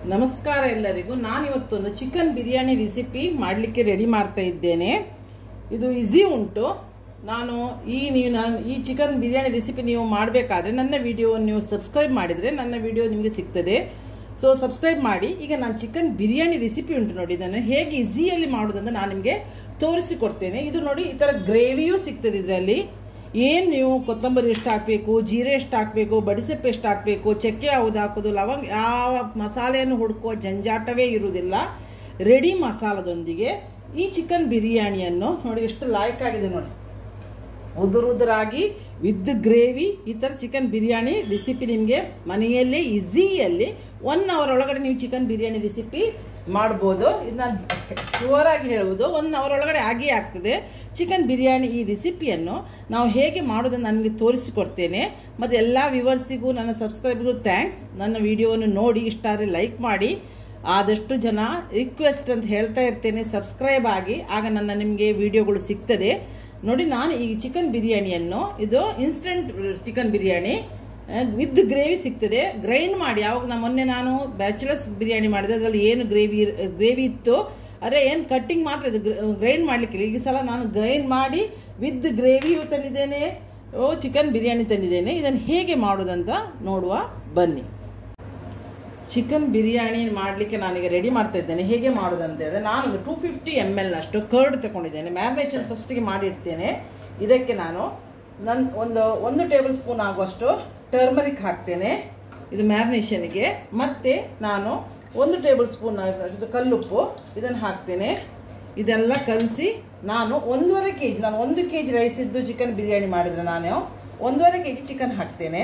ನಮಸ್ಕಾರ ಎಲ್ಲರಿಗೂ ನಾನಿವತ್ತೊಂದು ಚಿಕನ್ ಬಿರಿಯಾನಿ ರೆಸಿಪಿ ಮಾಡಲಿಕ್ಕೆ ರೆಡಿ ಮಾಡ್ತಾ ಇದ್ದೇನೆ ಇದು ಈಸಿ ಉಂಟು ನಾನು ಈ ನೀವು ನಾನು ಈ ಚಿಕನ್ ಬಿರಿಯಾನಿ ರೆಸಿಪಿ ನೀವು ಮಾಡಬೇಕಾದ್ರೆ ನನ್ನ ವಿಡಿಯೋವನ್ನು ನೀವು ಸಬ್ಸ್ಕ್ರೈಬ್ ಮಾಡಿದರೆ ನನ್ನ ವಿಡಿಯೋ ನಿಮಗೆ ಸಿಗ್ತದೆ ಸೊ ಸಬ್ಸ್ಕ್ರೈಬ್ ಮಾಡಿ ಈಗ ನಾನು ಚಿಕನ್ ಬಿರಿಯಾನಿ ರೆಸಿಪಿ ಉಂಟು ನೋಡಿ ಇದನ್ನು ಹೇಗೆ ಈಸಿಯಲ್ಲಿ ಮಾಡೋದಂತ ನಾನು ನಿಮಗೆ ತೋರಿಸಿಕೊಡ್ತೇನೆ ಇದು ನೋಡಿ ಈ ಥರ ಗ್ರೇವಿಯೂ ಸಿಗ್ತದೆ ಇದರಲ್ಲಿ ಏನು ನೀವು ಕೊತ್ತಂಬರಿ ಎಷ್ಟು ಹಾಕಬೇಕು ಜೀರೆ ಎಷ್ಟು ಹಾಕಬೇಕು ಬಡಿಸೆಪ್ಪು ಎಷ್ಟು ಹಾಕಬೇಕು ಚಕ್ಕೆ ಯಾವುದು ಹಾಕೋದು ಲವಂಗ ಯಾವ ಮಸಾಲೆಯನ್ನು ಹುಡುಕುವ ಜಂಜಾಟವೇ ಇರುವುದಿಲ್ಲ ರೆಡಿ ಮಸಾಲದೊಂದಿಗೆ ಈ ಚಿಕನ್ ಬಿರಿಯಾನಿಯನ್ನು ನೋಡಿ ಎಷ್ಟು ಲಾಯಕ್ಕಾಗಿದೆ ನೋಡಿ ಉದುರು ಉದುರಾಗಿ ವಿತ್ ಗ್ರೇವಿ ಈ ಥರ ಚಿಕನ್ ಬಿರಿಯಾನಿ ರೆಸಿಪಿ ನಿಮಗೆ ಮನೆಯಲ್ಲೇ ಈಸಿಯಲ್ಲಿ ಒನ್ ಅವರ್ ಒಳಗಡೆ ನೀವು ಚಿಕನ್ ಬಿರಿಯಾನಿ ರೆಸಿಪಿ ಮಾಡ್ಬೋದು ಇದು ನಾನು ಶುವರಾಗಿ ಹೇಳುವುದು ಒನ್ ಅವರ್ ಒಳಗಡೆ ಆಗೇ ಆಗ್ತದೆ ಚಿಕನ್ ಬಿರಿಯಾನಿ ಈ ರೆಸಿಪಿಯನ್ನು ನಾವು ಹೇಗೆ ಮಾಡೋದನ್ನು ನನಗೆ ತೋರಿಸಿಕೊಡ್ತೇನೆ ಮತ್ತು ಎಲ್ಲ ವ್ಯೂವರ್ಸಿಗೂ ನನ್ನ ಸಬ್ಸ್ಕ್ರೈಬರ್ಗೂ ಥ್ಯಾಂಕ್ಸ್ ನನ್ನ ವಿಡಿಯೋವನ್ನು ನೋಡಿ ಇಷ್ಟ ಆದರೆ ಲೈಕ್ ಮಾಡಿ ಆದಷ್ಟು ಜನ ರಿಕ್ವೆಸ್ಟ್ ಅಂತ ಹೇಳ್ತಾ ಇರ್ತೇನೆ ಸಬ್ಸ್ಕ್ರೈಬ್ ಆಗಿ ಆಗ ನನ್ನ ನಿಮಗೆ ವಿಡಿಯೋಗಳು ಸಿಗ್ತದೆ ನೋಡಿ ನಾನು ಈ ಚಿಕನ್ ಬಿರಿಯಾನಿಯನ್ನು ಇದು instant chicken biryani with gravy ಸಿಗ್ತದೆ ಗ್ರೈಂಡ್ ಮಾಡಿ ಯಾವಾಗ ನಾ ಮೊನ್ನೆ ನಾನು ಬ್ಯಾಚುಲರ್ಸ್ ಬಿರಿಯಾನಿ ಮಾಡಿದೆ ಅದರಲ್ಲಿ ಏನು ಗ್ರೇವಿ ಗ್ರೇವಿ ಇತ್ತು ಅದೇ ಏನು ಕಟ್ಟಿಂಗ್ ಮಾತ್ರ ಇದು ಗ್ರೈಂಡ್ ಮಾಡಲಿಕ್ಕಿಲ್ಲ ಈ ಸಲ ನಾನು ಗ್ರೈಂಡ್ ಮಾಡಿ ವಿತ್ ಗ್ರೇವಿಯು ತಂದಿದ್ದೇನೆ ಓ ಚಿಕನ್ ಬಿರಿಯಾನಿ ತಂದಿದ್ದೇನೆ ಇದನ್ನು ಹೇಗೆ ಮಾಡೋದಂತ ನೋಡುವ ಬನ್ನಿ ಚಿಕನ್ ಬಿರಿಯಾನಿ ಮಾಡಲಿಕ್ಕೆ ನಾನೀಗ ರೆಡಿ ಮಾಡ್ತಾ ಇದ್ದೇನೆ ಹೇಗೆ ಮಾಡೋದಂತ ಹೇಳಿದ್ರೆ ನಾನೊಂದು ಟೂ ಫಿಫ್ಟಿ ಎಮ್ ಎಲ್ನಷ್ಟು ಕರ್ಡ್ ತಗೊಂಡಿದ್ದೇನೆ ಮ್ಯಾರಿನೇಷನ್ ಫಸ್ಟಿಗೆ ಮಾಡಿಡ್ತೇನೆ ಇದಕ್ಕೆ ನಾನು ನನ್ನ ಒಂದು ಒಂದು ಟೇಬಲ್ ಸ್ಪೂನ್ ಆಗುವಷ್ಟು ಟರ್ಮರಿಕ್ ಹಾಕ್ತೇನೆ ಇದು ಮ್ಯಾರಿನೇಷನ್ಗೆ ಮತ್ತು ನಾನು ಒಂದು ಟೇಬಲ್ ಸ್ಪೂನ್ ಇದು ಕಲ್ಲುಪ್ಪು ಇದನ್ನು ಹಾಕ್ತೇನೆ ಇದೆಲ್ಲ ಕಲಸಿ ನಾನು ಒಂದೂವರೆ ಕೆ ಜಿ ನಾನು ಒಂದು ಕೆ ಜಿ ರೈಸ್ ಇದ್ದು ಚಿಕನ್ ಬಿರಿಯಾನಿ ಮಾಡಿದರೆ ನಾನು ಒಂದೂವರೆ ಕೆ ಜಿ ಚಿಕನ್ ಹಾಕ್ತೇನೆ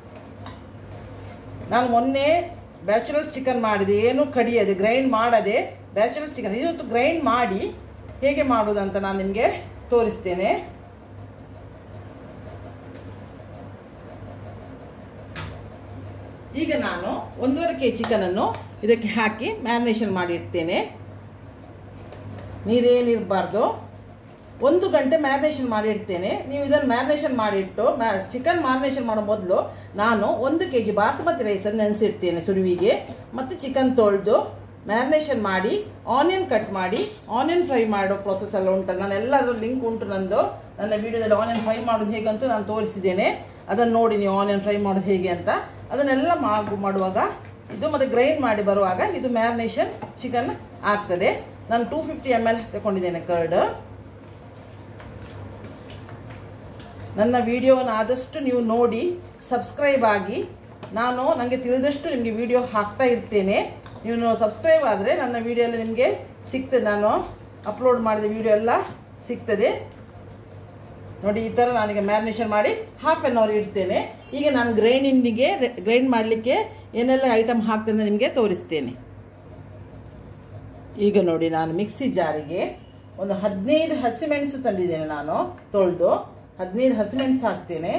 ನಾನು ಮೊನ್ನೆ ಬ್ಯಾಚುಲರ್ಸ್ ಚಿಕನ್ ಮಾಡಿದೆ ಏನು ಕಡಿಯದೆ ಗ್ರೈಂಡ್ ಮಾಡದೆ ಬ್ಯಾಚುಲರ್ಸ್ ಚಿಕನ್ ಇವತ್ತು ಗ್ರೈಂಡ್ ಮಾಡಿ ಹೇಗೆ ಮಾಡೋದಂತ ನಾನು ನಿಮಗೆ ತೋರಿಸ್ತೇನೆ ಈಗ ನಾನು ಒಂದೂವರೆ ಕೆ ಚಿಕನನ್ನು ಇದಕ್ಕೆ ಹಾಕಿ ಮ್ಯಾರಿನೇಷನ್ ಮಾಡಿ ಇಡ್ತೇನೆ ನೀರೇನಿರಬಾರ್ದು ಒಂದು ಗಂಟೆ ಮ್ಯಾರಿನೇಷನ್ ಮಾಡಿ ಇಡ್ತೇನೆ ನೀವು ಇದನ್ನು ಮ್ಯಾರಿನೇಷನ್ ಮಾಡಿಟ್ಟು ಮ್ಯಾ ಚಿಕನ್ ಮ್ಯಾರಿನೇಷನ್ ಮಾಡೋ ಮೊದಲು ನಾನು ಒಂದು ಕೆ ಜಿ ಬಾಸುಮತಿ ರೈಸನ್ನು ನೆನೆಸಿಡ್ತೇನೆ ಸುರುವಿಗೆ ಮತ್ತು ಚಿಕನ್ ತೊಳೆದು ಮ್ಯಾರಿನೇಷನ್ ಮಾಡಿ ಆನಿಯನ್ ಕಟ್ ಮಾಡಿ ಆನಿಯನ್ ಫ್ರೈ ಮಾಡೋ ಪ್ರೊಸೆಸ್ ಎಲ್ಲ ಉಂಟಲ್ಲ ನಾನು ಎಲ್ಲದರ ಲಿಂಕ್ ಉಂಟು ನಂದು ನನ್ನ ವಿಡಿಯೋದಲ್ಲಿ ಆನಿಯನ್ ಫ್ರೈ ಮಾಡೋದು ಹೇಗೆ ಅಂತ ನಾನು ತೋರಿಸಿದ್ದೇನೆ ಅದನ್ನು ನೋಡಿ ನೀವು ಆನಿಯನ್ ಫ್ರೈ ಮಾಡೋದು ಹೇಗೆ ಅಂತ ಅದನ್ನೆಲ್ಲ ಮಾಗು ಮಾಡುವಾಗ ಇದು ಮತ್ತು ಗ್ರೈಂಡ್ ಮಾಡಿ ಬರುವಾಗ ಇದು ಮ್ಯಾರಿನೇಷನ್ ಚಿಕನ್ ಆಗ್ತದೆ ನಾನು ಟೂ ಫಿಫ್ಟಿ ಎಮ್ ಎಲ್ ತಗೊಂಡಿದ್ದೇನೆ ಕರ್ಡ್ ನನ್ನ ವಿಡಿಯೋನ ಆದಷ್ಟು ನೀವು ನೋಡಿ ಸಬ್ಸ್ಕ್ರೈಬ್ ಆಗಿ ನಾನು ನನಗೆ ತಿಳಿದಷ್ಟು ನಿಮಗೆ ವಿಡಿಯೋ ಹಾಕ್ತಾ ಇರ್ತೇನೆ ನೀವು ಸಬ್ಸ್ಕ್ರೈಬ್ ಆದರೆ ನನ್ನ ವಿಡಿಯೋ ಎಲ್ಲ ನಿಮಗೆ ಸಿಗ್ತದೆ ನಾನು ಅಪ್ಲೋಡ್ ಮಾಡಿದ ವಿಡಿಯೋ ಎಲ್ಲ ಸಿಗ್ತದೆ ನೋಡಿ ಈ ಥರ ನಾನೀಗ ಮ್ಯಾರಿನೇಷನ್ ಮಾಡಿ ಹಾಫ್ ಆನ್ ಅವರ್ ಇಡ್ತೇನೆ ಈಗ ನಾನು ಗ್ರೈಂಡಿಂಗಿಗೆ ಗ್ರೈಂಡ್ ಮಾಡಲಿಕ್ಕೆ ಏನೆಲ್ಲ ಐಟಮ್ ಹಾಕ್ತೇನೆ ನಿಮಗೆ ತೋರಿಸ್ತೇನೆ ಈಗ ನೋಡಿ ನಾನು ಮಿಕ್ಸಿ ಜಾರಿಗೆ ಒಂದು ಹದಿನೈದು ಹಸಿಮೆಣಸು ತಂದಿದ್ದೇನೆ ನಾನು ತೊಳೆದು ಹದಿನೈದು ಹಸಿಮೆಣಸು ಹಾಕ್ತೇನೆ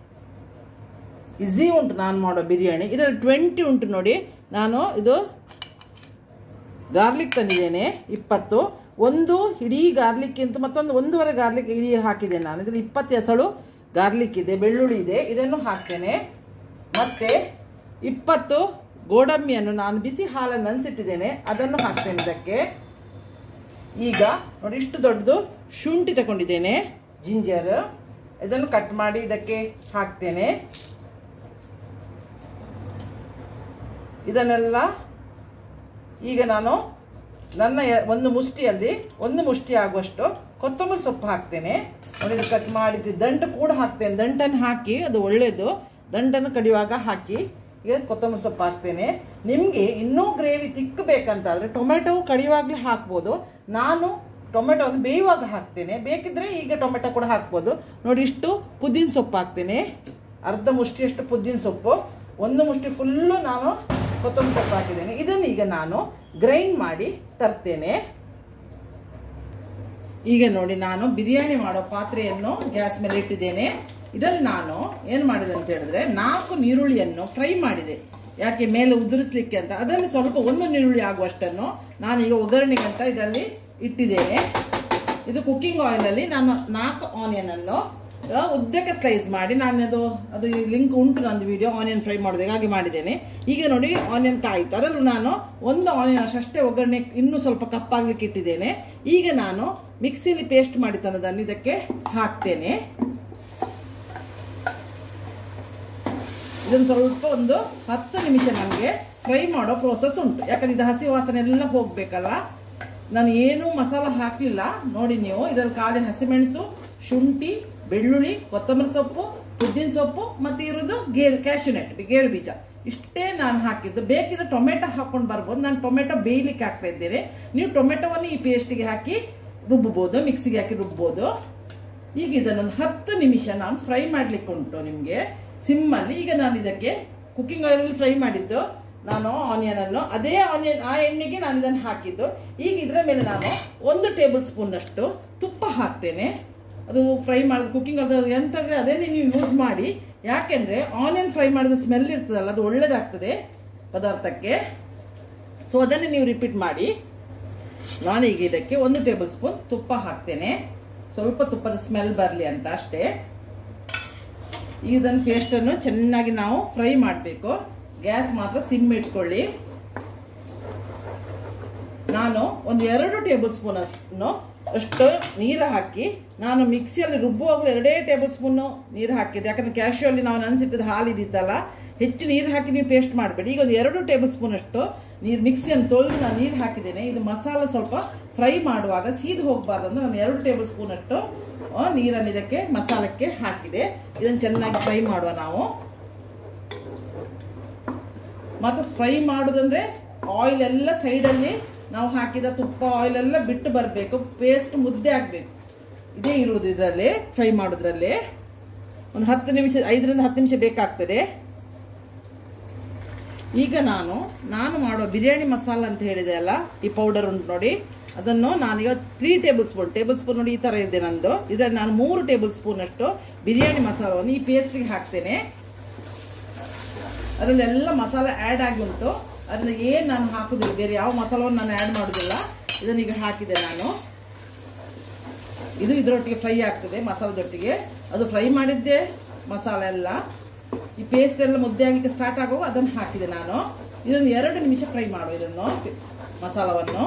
ಈಸಿ ಉಂಟು ನಾನು ಮಾಡೋ ಬಿರಿಯಾನಿ ಇದರಲ್ಲಿ ಟ್ವೆಂಟಿ ಉಂಟು ನೋಡಿ ನಾನು ಇದು ಗಾರ್ಲಿಕ್ ತಂದಿದ್ದೇನೆ ಇಪ್ಪತ್ತು ಒಂದು ಇಡೀ ಗಾರ್ಲಿಕ್ ಅಂತ ಮತ್ತೊಂದು ಒಂದೂವರೆ ಗಾರ್ಲಿಕ್ ಇಡೀ ಹಾಕಿದ್ದೇನೆ ನಾನು ಇದರಲ್ಲಿ ಇಪ್ಪತ್ತು ಎಸಳು ಗಾರ್ಲಿಕ್ ಇದೆ ಬೆಳ್ಳುಳ್ಳಿ ಇದೆ ಇದನ್ನು ಹಾಕ್ತೇನೆ ಮತ್ತು ಇಪ್ಪತ್ತು ಗೋಡಂಬಿಯನ್ನು ನಾನು ಬಿಸಿ ಹಾಲನ್ನು ನೆನೆಸಿಟ್ಟಿದ್ದೇನೆ ಅದನ್ನು ಹಾಕ್ತೇನೆ ಇದಕ್ಕೆ ಈಗ ನೋಡಿ ಇಷ್ಟು ದೊಡ್ಡದು ಶುಂಠಿ ತಗೊಂಡಿದ್ದೇನೆ ಜಿಂಜರ್ ಇದನ್ನು ಕಟ್ ಮಾಡಿ ಇದಕ್ಕೆ ಹಾಕ್ತೇನೆ ಇದನ್ನೆಲ್ಲ ಈಗ ನಾನು ನನ್ನ ಒಂದು ಮುಷ್ಟಿಯಲ್ಲಿ ಒಂದು ಮುಷ್ಟಿ ಆಗುವಷ್ಟು ಕೊತ್ತಂಬರಿ ಸೊಪ್ಪು ಹಾಕ್ತೇನೆ ನೋಡಿ ಕಟ್ ಮಾಡಿದ್ದು ದಂಟು ಕೂಡ ಹಾಕ್ತೇನೆ ದಂಟನ್ನು ಹಾಕಿ ಅದು ಒಳ್ಳೆಯದು ದಂಟನ್ನು ಕಡಿಯುವಾಗ ಹಾಕಿ ಈಗ ಕೊತ್ತಂಬರಿ ಸೊಪ್ಪು ಹಾಕ್ತೇನೆ ನಿಮಗೆ ಇನ್ನೂ ಗ್ರೇವಿ ತಿಕ್ಕಬೇಕಂತಾದರೆ ಟೊಮೆಟೊ ಕಡಿಯುವಾಗಲೇ ಹಾಕ್ಬೋದು ನಾನು ಟೊಮೆಟೊವನ್ನು ಬೇಯುವಾಗ ಹಾಕ್ತೇನೆ ಬೇಕಿದ್ರೆ ಈಗ ಟೊಮೆಟೊ ಕೂಡ ಹಾಕ್ಬೋದು ನೋಡಿ ಇಷ್ಟು ಪುದೀನ ಸೊಪ್ಪು ಹಾಕ್ತೇನೆ ಅರ್ಧ ಮುಷ್ಟಿಯಷ್ಟು ಪುದೀನ ಸೊಪ್ಪು ಒಂದು ಮುಷ್ಟಿ ಫುಲ್ಲು ನಾನು ಕೊತ್ತಂಬರಿ ಸೊಪ್ಪು ಹಾಕಿದ್ದೇನೆ ಇದನ್ನು ಈಗ ನಾನು ಗ್ರೈಂಡ್ ಮಾಡಿ ತರ್ತೇನೆ ಈಗ ನೋಡಿ ನಾನು ಬಿರಿಯಾನಿ ಮಾಡೋ ಪಾತ್ರೆಯನ್ನು ಗ್ಯಾಸ್ ಮೇಲೆ ಇಟ್ಟಿದ್ದೇನೆ ಇದನ್ನು ನಾನು ಏನು ಮಾಡಿದೆ ಅಂತ ಹೇಳಿದ್ರೆ ನಾಲ್ಕು ನೀರುಳ್ಳಿಯನ್ನು ಫ್ರೈ ಮಾಡಿದೆ ಯಾಕೆ ಮೇಲೆ ಉದುರಿಸ್ಲಿಕ್ಕೆ ಅಂತ ಅದನ್ನು ಸ್ವಲ್ಪ ಒಂದು ನೀರುಳ್ಳಿ ಆಗುವಷ್ಟನ್ನು ನಾನೀಗ ಒಗ್ಗರಣೆಗೆ ಅಂತ ಇದರಲ್ಲಿ ಇಟ್ಟಿದ್ದೇನೆ ಇದು ಕುಕ್ಕಿಂಗ್ ಆಯಿಲಲ್ಲಿ ನಾನು ನಾಲ್ಕು ಆನಿಯನನ್ನು ಆ, ಉದ್ದಕ್ಕೆ ಸ್ಲೈಸ್ ಮಾಡಿ ನಾನು ಅದು ಅದು ಲಿಂಕ್ ಉಂಟು ನಂದು ವಿಡಿಯೋ ಆನಿಯನ್ ಫ್ರೈ ಮಾಡೋದು ಹಾಗೆ ಮಾಡಿದ್ದೇನೆ ಈಗ ನೋಡಿ ಆನಿಯನ್ ಕಾಯಿತು ಅದರಲ್ಲೂ ನಾನು ಒಂದು ಆನಿಯನ್ ಅಷ್ಟೇ ಒಗ್ಗರಣೆ ಇನ್ನೂ ಸ್ವಲ್ಪ ಕಪ್ಪಾಗ್ಲಿಕ್ಕೆ ಇಟ್ಟಿದ್ದೇನೆ ಈಗ ನಾನು ಮಿಕ್ಸಿಲಿ ಪೇಸ್ಟ್ ಮಾಡಿ ತಂದದನ್ನು ಇದಕ್ಕೆ ಹಾಕ್ತೇನೆ ಇದನ್ನು ಸ್ವಲ್ಪ ಒಂದು ಹತ್ತು ನಿಮಿಷ ನನಗೆ ಫ್ರೈ ಮಾಡೋ ಪ್ರೋಸೆಸ್ ಉಂಟು ಯಾಕಂದ್ರೆ ಇದು ಹಸಿ ವಾಸನೆ ಎಲ್ಲ ಹೋಗ್ಬೇಕಲ್ಲ ನಾನು ಏನೂ ಮಸಾಲ ಹಾಕಲಿಲ್ಲ ನೋಡಿ ನೀವು ಇದರಲ್ಲಿ ಖಾಲಿ ಹಸಿಮೆಣಸು ಶುಂಠಿ ಬೆಳ್ಳುಳ್ಳಿ ಕೊತ್ತಂಬರಿ ಸೊಪ್ಪು ಉದ್ದಿನ ಸೊಪ್ಪು ಮತ್ತೆ ಇರೋದು ಗೇರು ಕ್ಯಾಶ್ಯೂನೆಟ್ ಗೇರು ಬೀಜ ಇಷ್ಟೇ ನಾನು ಹಾಕಿದ್ದು ಬೇಕಿದ್ರೆ ಟೊಮೆಟೊ ಹಾಕೊಂಡು ಬರ್ಬೋದು ನಾನು ಟೊಮೆಟೊ ಬೇಯಲಿಕ್ಕೆ ಹಾಕ್ತಾ ಇದ್ದೇನೆ ನೀವು ಟೊಮೆಟೊವನ್ನು ಈ ಪೇಸ್ಟಿಗೆ ಹಾಕಿ ರುಬ್ಬೋದು ಮಿಕ್ಸಿಗೆ ಹಾಕಿ ರುಬ್ಬೋದು ಈಗ ಇದನ್ನೊಂದು ಹತ್ತು ನಿಮಿಷ ನಾನು ಫ್ರೈ ಮಾಡ್ಲಿಕ್ಕೆ ಉಂಟು ನಿಮಗೆ ಸಿಮ್ಮಲ್ಲಿ ಈಗ ನಾನು ಇದಕ್ಕೆ ಕುಕ್ಕಿಂಗ್ ಆಯಿಲಲ್ಲಿ ಫ್ರೈ ಮಾಡಿದ್ದು ನಾನು ಆನಿಯನ್ ಅನ್ನು ಅದೇ ಆನಿಯನ್ ಆ ಎಣ್ಣೆಗೆ ನಾನು ಇದನ್ನು ಹಾಕಿದ್ದು ಈಗ ಇದರ ಮೇಲೆ ನಾನು ಒಂದು ಟೇಬಲ್ ಸ್ಪೂನ್ ಅಷ್ಟು ತುಪ್ಪ ಹಾಕ್ತೇನೆ ಅದು ಫ್ರೈ ಮಾಡಿದ ಕುಕ್ಕಿಂಗ್ ಅದು ಎಂತಂದ್ರೆ ಅದೇನೇ ನೀವು ಯೂಸ್ ಮಾಡಿ ಯಾಕೆಂದ್ರೆ ಆನಿಯನ್ ಫ್ರೈ ಮಾಡಿದ ಸ್ಮೆಲ್ ಇರ್ತದಲ್ಲ ಅದು ಒಳ್ಳೇದಾಗ್ತದೆ ಪದಾರ್ಥಕ್ಕೆ ಸೊ ಅದನ್ನೇ ನೀವು ರಿಪೀಟ್ ಮಾಡಿ ನಾನೀಗ ಇದಕ್ಕೆ ಒಂದು ಟೇಬಲ್ ಸ್ಪೂನ್ ತುಪ್ಪ ಹಾಕ್ತೇನೆ ಸ್ವಲ್ಪ ತುಪ್ಪದ ಸ್ಮೆಲ್ ಬರಲಿ ಅಂತ ಅಷ್ಟೇ ಇದನ್ನು ಪೇಸ್ಟನ್ನು ಚೆನ್ನಾಗಿ ನಾವು ಫ್ರೈ ಮಾಡಬೇಕು ಗ್ಯಾಸ್ ಮಾತ್ರ ಸಿಮ್ ಇಟ್ಕೊಳ್ಳಿ ನಾನು ಒಂದು ಎರಡು ಟೇಬಲ್ ಸ್ಪೂನ್ ಅಷ್ಟು ಅಷ್ಟು ನೀರು ಹಾಕಿ ನಾನು ಮಿಕ್ಸಿಯಲ್ಲಿ ರುಬ್ಬುವಾಗಲೂ ಎರಡೇ ಟೇಬಲ್ ಸ್ಪೂನು ನೀರು ಹಾಕಿದ್ದೆ ಯಾಕಂದ್ರೆ ಕ್ಯಾಶುವಲ್ಲಿ ನಾವು ನೆನೆಸಿಟ್ಟಿದ್ದು ಹಾಲು ಇದ್ದಿತ್ತಲ್ಲ ಹೆಚ್ಚು ನೀರು ಹಾಕಿ ನೀವು ಪೇಸ್ಟ್ ಮಾಡಬೇಡಿ ಈಗ ಒಂದು ಎರಡು ಟೇಬಲ್ ಸ್ಪೂನ್ ಅಷ್ಟು ನೀರು ಮಿಕ್ಸಿಯನ್ನು ತೊಳೆದು ನಾನು ನೀರು ಹಾಕಿದ್ದೇನೆ ಇದು ಮಸಾಲ ಸ್ವಲ್ಪ ಫ್ರೈ ಮಾಡುವಾಗ ಸೀದು ಹೋಗಬಾರ್ದು ಅಂದ್ರೆ ನಾನು ಎರಡು ಟೇಬಲ್ ಸ್ಪೂನ್ ಅಷ್ಟು ಆ, ನೀರನ್ನು ಇದಕ್ಕೆ ಮಸಾಲಕ್ಕೆ ಹಾಕಿದೆ ಇದನ್ನು ಚೆನ್ನಾಗಿ ಫ್ರೈ ಮಾಡುವ ನಾವು ಮತ್ತು ಫ್ರೈ ಮಾಡೋದಂದ್ರೆ ಆಯಿಲ್ ಎಲ್ಲ ಸೈಡಲ್ಲಿ ನಾವು ಹಾಕಿದ ತುಪ್ಪ ಆಯಿಲ್ ಎಲ್ಲ ಬಿಟ್ಟು ಬರಬೇಕು ಪೇಸ್ಟ್ ಮುದ್ದೆ ಆಗಬೇಕು ಇದೇ ಇರುವುದು ಇದರಲ್ಲಿ ಫ್ರೈ ಮಾಡೋದ್ರಲ್ಲಿ ಒಂದು ಹತ್ತು ನಿಮಿಷ ಐದರಿಂದ ಹತ್ತು ನಿಮಿಷ ಬೇಕಾಗ್ತದೆ ಈಗ ನಾನು ನಾನು ಮಾಡುವ ಬಿರಿಯಾನಿ ಮಸಾಲ ಅಂತ ಹೇಳಿದೆ ಅಲ್ಲ ಈ ಪೌಡರ್ ಉಂಟು ನೋಡಿ ಅದನ್ನು ನಾನೀಗ three tablespoon tablespoon ನೋಡಿ ಈ ಥರ ಇದೆ ನಂದು ಇದರಲ್ಲಿ ನಾನು ಮೂರು ಟೇಬಲ್ ಸ್ಪೂನ್ ಅಷ್ಟು ಬಿರಿಯಾನಿ ಮಸಾಲವನ್ನು ಈ ಪೇಸ್ಟಿಗೆ ಹಾಕ್ತೇನೆ ಅದರಲ್ಲೆಲ್ಲ ಮಸಾಲ ಆ್ಯಡ್ ಆಗಿ ಉಂಟು ಅದನ್ನ ಏನು ನಾನು ಹಾಕುದಿಲ್ಲ ಬೇರೆ ಯಾವ ಮಸಾಲವನ್ನು ನಾನು ಆ್ಯಡ್ ಮಾಡೋದಿಲ್ಲ ಇದನ್ನ ಈಗ ಹಾಕಿದೆ ನಾನು ಇದು ಇದರೊಟ್ಟಿಗೆ ಫ್ರೈ ಆಗ್ತದೆ ಮಸಾಲದೊಟ್ಟಿಗೆ ಅದು ಫ್ರೈ ಮಾಡಿದ್ದೆ ಮಸಾಲ ಎಲ್ಲ ಈ ಪೇಸ್ಟ್ ಎಲ್ಲ ಮುದ್ದೆ ಆಗಲಿಕ್ಕೆ ಸ್ಟಾರ್ಟ್ ಆಗುವಾಗ ಅದನ್ನು ಹಾಕಿದೆ ನಾನು ಇದೊಂದು ಎರಡು ನಿಮಿಷ ಫ್ರೈ ಮಾಡು ಇದನ್ನು ಮಸಾಲವನ್ನು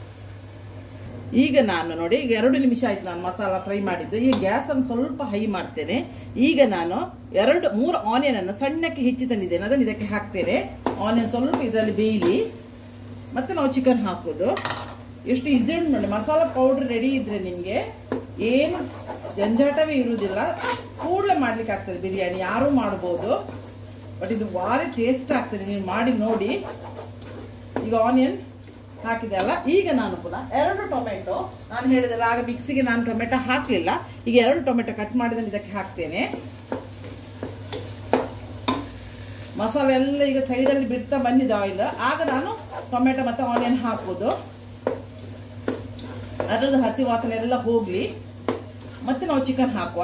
ಈಗ ನಾನು ನೋಡಿ ಈಗ ಎರಡು ನಿಮಿಷ ಆಯ್ತು ನಾನು ಮಸಾಲ ಫ್ರೈ ಮಾಡಿದ್ದು ಈಗ ಗ್ಯಾಸನ್ನು ಸ್ವಲ್ಪ ಹೈ ಮಾಡ್ತೇನೆ ಈಗ ನಾನು ಎರಡು ಮೂರು ಆನಿಯನ್ ಅನ್ನು ಸಣ್ಣಕ್ಕೆ ಹೆಚ್ಚಿ ತಂದಿದ್ದೇನೆ ಅದನ್ನು ಇದಕ್ಕೆ ಹಾಕ್ತೇನೆ ಆನಿಯನ್ ಸ್ವಲ್ಪ ಇದರಲ್ಲಿ ಬೇಯಲಿ ಮತ್ತೆ ನಾವು ಚಿಕನ್ ಹಾಕೋದು ಎಷ್ಟು ಈಸಿ ಉಂಟು ನೋಡಿ ಮಸಾಲ ಪೌಡರ್ ರೆಡಿ ಇದ್ರೆ ನಿಮಗೆ ಏನು ಜಂಜಾಟವೇ ಇರುವುದಿಲ್ಲ ಕೂಡಲೇ ಮಾಡ್ಲಿಕ್ಕೆ ಆಗ್ತದೆ ಬಿರಿಯಾನಿ ಯಾರೂ ಮಾಡ್ಬೋದು ಬಟ್ ಇದು ಭಾರಿ ಟೇಸ್ಟ್ ಆಗ್ತದೆ ನೀವು ಮಾಡಿ ನೋಡಿ ಈಗ ಆನಿಯನ್ ಹಾಕಿದೆ ಅಲ್ಲ ಈಗ ನಾನು ಪುನಃ ಎರಡು ಟೊಮೆಟೊ ನಾನು ಹೇಳಿದಲ್ಲ ಆಗ ಮಿಕ್ಸಿಗೆ ನಾನು ಟೊಮೆಟೊ ಹಾಕಲಿಲ್ಲ ಈಗ ಎರಡು ಟೊಮೆಟೊ ಕಟ್ ಮಾಡಿದಲ್ಲಿ ಇದಕ್ಕೆ ಹಾಕ್ತೇನೆ ಮಸಾಲೆ ಎಲ್ಲ ಈಗ ಸೈಡಲ್ಲಿ ಬಿಡ್ತಾ ಬಂದಿದೆ ಆಯಿಲ್ ಆಗ ನಾನು ಟೊಮೆಟೊ ಮತ್ತು ಆನಿಯನ್ ಹಾಕೋದು ಅದರದ್ದು ಹಸಿ ವಾಸನೆ ಎಲ್ಲ ಹೋಗಲಿ ಮತ್ತೆ ನಾವು ಚಿಕನ್ ಹಾಕುವ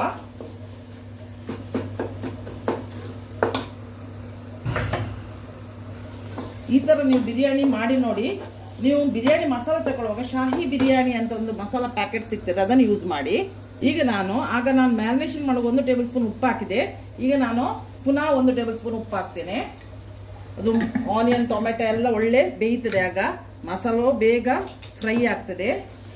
ಈ ಥರ ನೀವು ಬಿರಿಯಾನಿ ಮಾಡಿ ನೋಡಿ ನೀವು ಬಿರಿಯಾನಿ ಮಸಾಲ ತಗೊಳ್ಳುವಾಗ ಶಾಹಿ ಬಿರಿಯಾನಿ ಅಂತ ಒಂದು ಮಸಾಲ ಪ್ಯಾಕೆಟ್ ಸಿಗ್ತದೆ ಅದನ್ನು ಯೂಸ್ ಮಾಡಿ ಈಗ ನಾನು ಆಗ ನಾನು ಮ್ಯಾರಿನೇಷನ್ ಮಾಡುವ ಒಂದು ಟೇಬಲ್ ಸ್ಪೂನ್ ಉಪ್ಪು ಹಾಕಿದೆ ಈಗ ನಾನು ಪುನಃ ಒಂದು ಟೇಬಲ್ ಸ್ಪೂನ್ ಉಪ್ಪು ಹಾಕ್ತೇನೆ ಅದು ಆನಿಯನ್ ಟೊಮೆಟೊ ಎಲ್ಲ ಒಳ್ಳೆ ಬೇಯ್ತದೆ ಆಗ ಮಸಾಲೋ ಬೇಗ ಫ್ರೈ ಆಗ್ತದೆ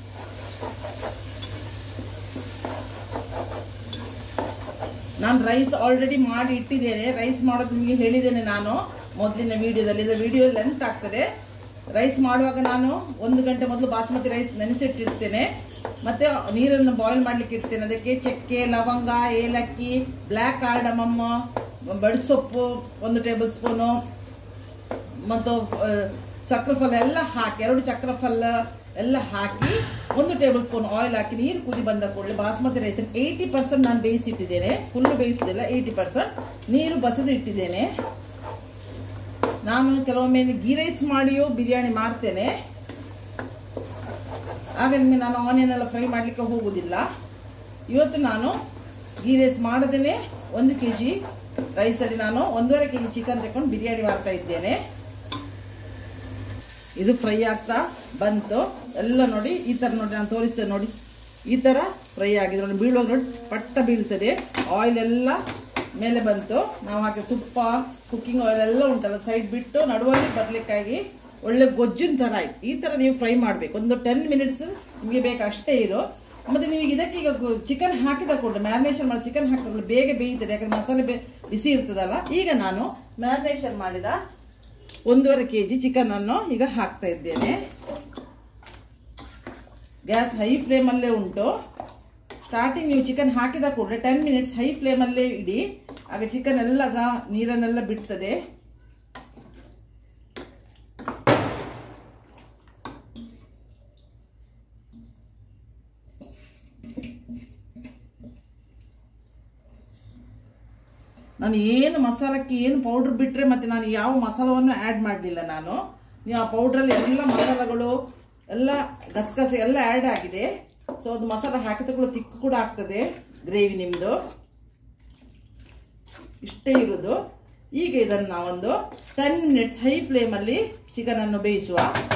ನಾನು ರೈಸ್ ಆಲ್ರೆಡಿ ಮಾಡಿ ಇಟ್ಟಿದ್ದೇನೆ ರೈಸ್ ಮಾಡೋದು ನಿಮಗೆ ಹೇಳಿದ್ದೇನೆ ನಾನು ಮೊದಲಿನ ವಿಡಿಯೋದಲ್ಲಿ ಇದು ವಿಡಿಯೋ ಲೆಂತ್ ಆಗ್ತದೆ ರೈಸ್ ಮಾಡುವಾಗ ನಾನು ಒಂದು ಗಂಟೆ ಮೊದಲು ಬಾಸ್ಮತಿ ರೈಸ್ ನೆನೆಸಿಟ್ಟಿರ್ತೇನೆ ಮತ್ತೆ ನೀರನ್ನು ಬಾಯ್ಲ್ ಮಾಡ್ಲಿಕ್ಕೆ ಇಡ್ತೇನೆ ಅದಕ್ಕೆ ಚಕ್ಕೆ ಲವಂಗ ಏಲಕ್ಕಿ ಬ್ಲ್ಯಾಕ್ ಕಾರ್ಡಮಮ್ಮ ಬಡಿಸೊಪ್ಪು ಒಂದು ಟೇಬಲ್ ಸ್ಪೂನು ಮತ್ತು ಆ, ಚಕ್ರಫಲ ಎಲ್ಲ ಹಾಕಿ ಎರಡು ಚಕ್ರಫಲ ಎಲ್ಲ ಹಾಕಿ ಒಂದು ಟೇಬಲ್ ಸ್ಪೂನ್ ಆಯಿಲ್ ಹಾಕಿ ನೀರು ಕುದಿ ಬಂದ ಕೂಡಲೇ ಬಾಸ್ಮತಿ ರೈಸ್ ಏಯ್ಟಿ ಪರ್ಸೆಂಟ್ ನಾನು ಬೇಯಿಸಿಟ್ಟಿದ್ದೇನೆ ಫುಲ್ ಬೇಯಿಸುವುದಿಲ್ಲ ಏಯ್ಟಿ ಪರ್ಸೆಂಟ್ ನೀರು ಬಸಿದು ಇಟ್ಟಿದ್ದೇನೆ ನಾನು ಕೆಲವೊಮ್ಮೆ ಗೀ ರೈಸ್ ಮಾಡಿಯೂ ಬಿರಿಯಾನಿ ಮಾಡ್ತೇನೆ ಆಗ ನಿಮಗೆ ನಾನು ಆನಿಯನ್ ಎಲ್ಲ ಫ್ರೈ ಮಾಡಲಿಕ್ಕೆ ಹೋಗುವುದಿಲ್ಲ ಇವತ್ತು ನಾನು ಗೀ ರೈಸ್ ಮಾಡದೇನೆ ಒಂದು ಕೆ ಜಿ ರೈಸಲ್ಲಿ ನಾನು ಒಂದೂವರೆ ಕೆ ಜಿ ಚಿಕನ್ ತಗೊಂಡು ಬಿರಿಯಾನಿ ಮಾಡ್ತಾ ಇದ್ದೇನೆ ಇದು ಫ್ರೈ ಆಗ್ತಾ ಬಂತು ಎಲ್ಲ ನೋಡಿ ಈ ಥರ ನೋಡಿ ನಾನು ತೋರಿಸ್ತೇನೆ ನೋಡಿ ಈ ಥರ ಫ್ರೈ ಆಗಿದೆ ನೋಡಿ ಬೀಳುವಾಗ ನೋಡಿ ಪಟ್ಟ ಬೀಳ್ತದೆ ಆಯಿಲ್ ಎಲ್ಲ ಮೇಲೆ ಬಂತು ನಾವು ಹಾಕಿ ತುಪ್ಪ ಕುಕ್ಕಿಂಗ್ ಆಯಿಲ್ ಎಲ್ಲ ಉಂಟಲ್ಲ ಸೈಡ್ ಬಿಟ್ಟು ನಡುವಲ್ಲಿ ಬರಲಿಕ್ಕಾಗಿ ಒಳ್ಳೆ ಗೊಜ್ಜಿನ ಥರ ಆಯ್ತು ಈ ಥರ ನೀವು ಫ್ರೈ ಮಾಡಬೇಕು ಒಂದು ಟೆನ್ ಮಿನಿಟ್ಸ್ ನಿಮಗೆ ಬೇಕು ಅಷ್ಟೇ ಇದು ಮತ್ತು ನೀವು ಇದಕ್ಕೆ ಈಗ ಚಿಕನ್ ಹಾಕಿದ ಕೂಡ ಮ್ಯಾರಿನೇಷನ್ ಮಾಡಿ ಚಿಕನ್ ಹಾಕಿದ್ರೆ ಬೇಗ ಬೇಯ್ತದೆ ಯಾಕಂದ್ರೆ ಮಸಾಲೆ ಬೇ ಬಿಸಿ ಇರ್ತದಲ್ಲ ಈಗ ನಾನು ಮ್ಯಾರಿನೇಷನ್ ಮಾಡಿದ ಒಂದೂವರೆ ಕೆ ಜಿ ಚಿಕನನ್ನು ಈಗ ಹಾಕ್ತಾ ಇದ್ದೇನೆ ಗ್ಯಾಸ್ ಹೈ ಫ್ಲೇಮಲ್ಲೇ ಉಂಟು ಸ್ಟಾರ್ಟಿಂಗ್ ನೀವು ಚಿಕನ್ ಹಾಕಿದ ಕೂಡಲೇ ಟೆನ್ ಮಿನಿಟ್ಸ್ ಹೈ ಫ್ಲೇಮಲ್ಲೇ ಇಡಿ ಆಗ ಚಿಕನ್ ಎಲ್ಲ ದ- ನೀರನ್ನೆಲ್ಲ ಬಿಡ್ತದೆ ನಾನು ಏನು ಮಸಾಲಕ್ಕೆ ಏನು ಪೌಡ್ರ್ ಬಿಟ್ಟರೆ ಮತ್ತೆ ನಾನು ಯಾವ ಮಸಾಲವನ್ನು ಆ್ಯಡ್ ಮಾಡಲಿಲ್ಲ ನಾನು ನೀವು ಆ ಪೌಡ್ರಲ್ಲಿ ಎಲ್ಲ ಮಸಾಲಗಳು ಎಲ್ಲ ಗಸಗಸೆ ಎಲ್ಲ ಆ್ಯಡ್ ಆಗಿದೆ ಸೊ ಅದು ಮಸಾಲ ಹಾಕಿದ ಕೂಡ ತಿಕ್ಕು ಕೂಡ ಆಗ್ತದೆ ಗ್ರೇವಿ ನಿಮ್ಮದು ಇಷ್ಟೇ ಇರೋದು ಈಗ ಇದನ್ನು ನಾವೊಂದು ಟೆನ್ ಮಿನಿಟ್ಸ್ ಹೈ ಫ್ಲೇಮಲ್ಲಿ ಚಿಕನನ್ನು ಬೇಯಿಸುವ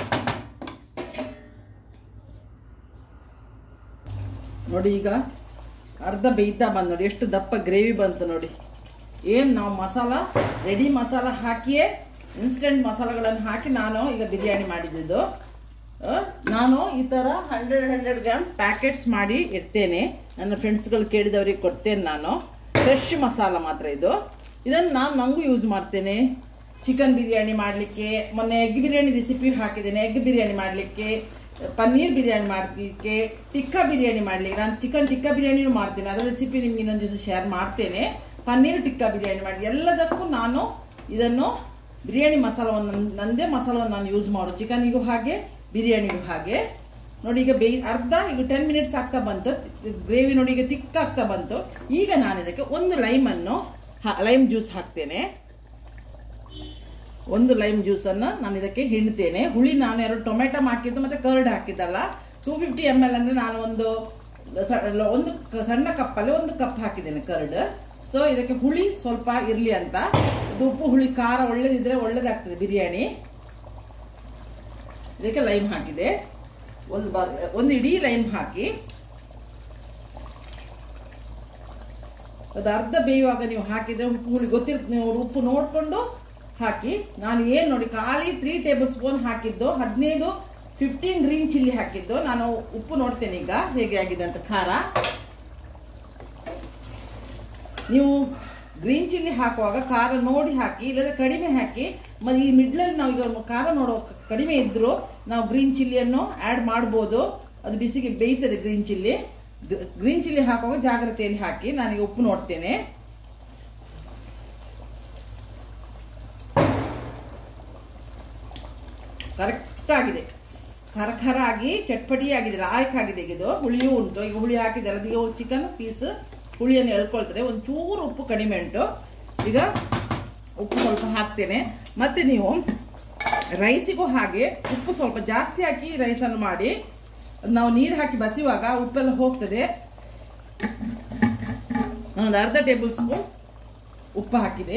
ನೋಡಿ ಈಗ ಅರ್ಧ ಬೇಯ್ತಾ ಬಂದು ನೋಡಿ ಎಷ್ಟು ದಪ್ಪ ಗ್ರೇವಿ ಬಂತು ನೋಡಿ ಏನು ನಾವು ಮಸಾಲ ರೆಡಿ ಮಸಾಲ ಹಾಕಿಯೇ ಇನ್ಸ್ಟೆಂಟ್ ಮಸಾಲಗಳನ್ನು ಹಾಕಿ ನಾನು ಈಗ ಬಿರಿಯಾನಿ ಮಾಡಿದ್ದು ಆ, ನಾನು ಈ ಥರ ಹಂಡ್ರೆಡ್ ಹಂಡ್ರೆಡ್ ಗ್ರಾಮ್ಸ್ ಪ್ಯಾಕೆಟ್ಸ್ ಮಾಡಿ ಇಡ್ತೇನೆ ನನ್ನ ಫ್ರೆಂಡ್ಸ್ಗಳು ಕೇಳಿದವರಿಗೆ ಕೊಡ್ತೇನೆ ನಾನು ಫ್ರೆಶ್ ಮಸಾಲ ಮಾತ್ರ ಇದು ಇದನ್ನು ನಾನು ನನಗೂ ಯೂಸ್ ಮಾಡ್ತೇನೆ ಚಿಕನ್ ಬಿರಿಯಾನಿ ಮಾಡಲಿಕ್ಕೆ ಮೊನ್ನೆ ಎಗ್ ಬಿರಿಯಾನಿ ರೆಸಿಪಿ ಹಾಕಿದ್ದೇನೆ ಎಗ್ ಬಿರಿಯಾನಿ ಮಾಡಲಿಕ್ಕೆ ಪನ್ನೀರ್ ಬಿರಿಯಾನಿ ಮಾಡಲಿಕ್ಕೆ ಟಿಕ್ಕಾ ಬಿರಿಯಾನಿ ಮಾಡಲಿಕ್ಕೆ ನಾನು ಚಿಕನ್ ಟಿಕ್ಕಾ ಬಿರಿಯಾನಿನೂ ಮಾಡ್ತೇನೆ ಅದರ ರೆಸಿಪಿ ನಿಮ್ಗೆ ಇನ್ನೊಂದು ದಿವಸ ಶೇರ್ ಮಾಡ್ತೇನೆ ಪನ್ನೀರ್ ಟಿಕ್ಕಾ ಬಿರಿಯಾನಿ ಮಾಡಿ ಎಲ್ಲದಕ್ಕೂ ನಾನು ಇದನ್ನು ಬಿರಿಯಾನಿ ಮಸಾಲವನ್ನು ನನ್- ನಂದೇ ಮಸಾಲವನ್ನು ನಾನು ಯೂಸ್ ಮಾಡೋದು ಚಿಕನಿಗೂ ಹಾಗೆ ಬಿರಿಯಾನಿಗೂ ಹಾಗೆ ನೋಡಿ ಈಗ ಬೇಯ್ ಅರ್ಧ ಈಗ ಟೆನ್ ಮಿನಿಟ್ಸ್ ಆಗ್ತಾ ಬಂತು ಗ್ರೇವಿ ನೋಡಿ ಈಗ ತಿಕ್ಕ ಆಗ್ತಾ ಬಂತು ಈಗ ನಾನು ಇದಕ್ಕೆ ಒಂದು ಲೈಮನ್ನು ಲೈಮ್ ಜ್ಯೂಸ್ ಹಾಕ್ತೇನೆ ಒಂದು ಲೈಮ್ ಜ್ಯೂಸನ್ನು ನಾನು ಇದಕ್ಕೆ ಹಿಂಡ್ತೇನೆ ಹುಳಿ ನಾನು ಎರಡು ಟೊಮೆಟೊ ಹಾಕಿದ್ದು ಮತ್ತೆ ಕರ್ಡ್ ಹಾಕಿದ್ದಲ್ಲ ಟೂ ಫಿಫ್ಟಿ ಎಮ್ ಎಲ್ ಅಂದರೆ ನಾನು ಒಂದು ಸ- ಒಂದು ಕ- ಸಣ್ಣ ಕಪ್ಪಲ್ಲಿ ಒಂದು ಕಪ್ ಹಾಕಿದ್ದೇನೆ ಕರ್ಡ್ ಸೊ ಇದಕ್ಕೆ ಹುಳಿ ಸ್ವಲ್ಪ ಇರಲಿ ಅಂತ ಇದು ಉಪ್ಪು ಹುಳಿ ಖಾರ ಒಳ್ಳೇದಿದ್ರೆ ಒಳ್ಳೇದಾಗ್ತದೆ ಬಿರಿಯಾನಿ ಇದಕ್ಕೆ ಲೈಮ್ ಹಾಕಿದೆ ಒಂದು ಬಾ ಒಂದು ಇಡೀ ಲೈಮ್ ಹಾಕಿ ಅದು ಅರ್ಧ ಬೇಯುವಾಗ ನೀವು ಹಾಕಿದ್ರೆ ಉಪ್ಪು ಹುಳಿ ಗೊತ್ತಿರುತ್ತೆ ನೀವು ಉಪ್ಪು ನೋಡಿಕೊಂಡು ಹಾಕಿ ನಾನು ಏನು ನೋಡಿ ಖಾಲಿ ತ್ರೀ ಟೇಬಲ್ ಸ್ಪೂನ್ ಹಾಕಿದ್ದು ಹದಿನೈದು ಫಿಫ್ಟೀನ್ ಗ್ರೀನ್ ಚಿಲ್ಲಿ ಹಾಕಿದ್ದು ನಾನು ಉಪ್ಪು ನೋಡ್ತೇನೆ ಈಗ ಹೇಗೆ ಆಗಿದೆ ಅಂತ ಖಾರ ನೀವು ಗ್ರೀನ್ ಚಿಲ್ಲಿ ಹಾಕುವಾಗ ಖಾರ ನೋಡಿ ಹಾಕಿ ಇಲ್ಲದ್ರೆ ಕಡಿಮೆ ಹಾಕಿ ಮತ್ತು ಈ ಮಿಡ್ಲಲ್ಲಿ ನಾವು ಈಗ ಖಾರ ನೋಡೋ ಕಡಿಮೆ ಇದ್ದರೂ ನಾವು ಗ್ರೀನ್ ಚಿಲ್ಲಿಯನ್ನು ಆ್ಯಡ್ ಮಾಡ್ಬೋದು ಅದು ಬಿಸಿಗೆ ಬೇಯ್ತದೆ ಗ್ರೀನ್ ಚಿಲ್ಲಿ ಗ್ರೀನ್ ಚಿಲ್ಲಿ ಹಾಕುವಾಗ ಜಾಗ್ರತೆಯಲ್ಲಿ ಹಾಕಿ ನಾನೀಗ ಉಪ್ಪು ನೋಡ್ತೇನೆ ಕರೆಕ್ಟ್ ಆಗಿದೆ ಖರ ಖರ ಆಗಿ ಚಟ್ಪಟಿ ಆಗಿದೆ ಲಾಯಕ್ ಆಗಿದೆ ಈಗ ಇದು ಹುಳಿಯೂ ಉಂಟು ಈಗ ಹುಳಿ ಹಾಕಿದೆಲ್ಲ ಈಗ ಚಿಕನ್ ಪೀಸ್ ಹುಳಿಯನ್ನು ಎಳ್ಕೊಳ್ತಾರೆ ಒಂದು ಚೂರು ಉಪ್ಪು ಕಡಿಮೆ ಉಂಟು ಈಗ ಉಪ್ಪು ಸ್ವಲ್ಪ ಹಾಕ್ತೇನೆ ಮತ್ತೆ ನೀವು ರೈಸಿಗೂ ಹಾಗೆ ಉಪ್ಪು ಸ್ವಲ್ಪ ಜಾಸ್ತಿ ಹಾಕಿ ರೈಸನ್ನು ಮಾಡಿ ಅದ್ ನಾವು ನೀರು ಹಾಕಿ ಬಸಿಯುವಾಗ ಉಪ್ಪೆಲ್ಲ ಹೋಗ್ತದೆ ಒಂದು ಅರ್ಧ ಟೇಬಲ್ ಸ್ಪೂನ್ ಉಪ್ಪು ಹಾಕಿದೆ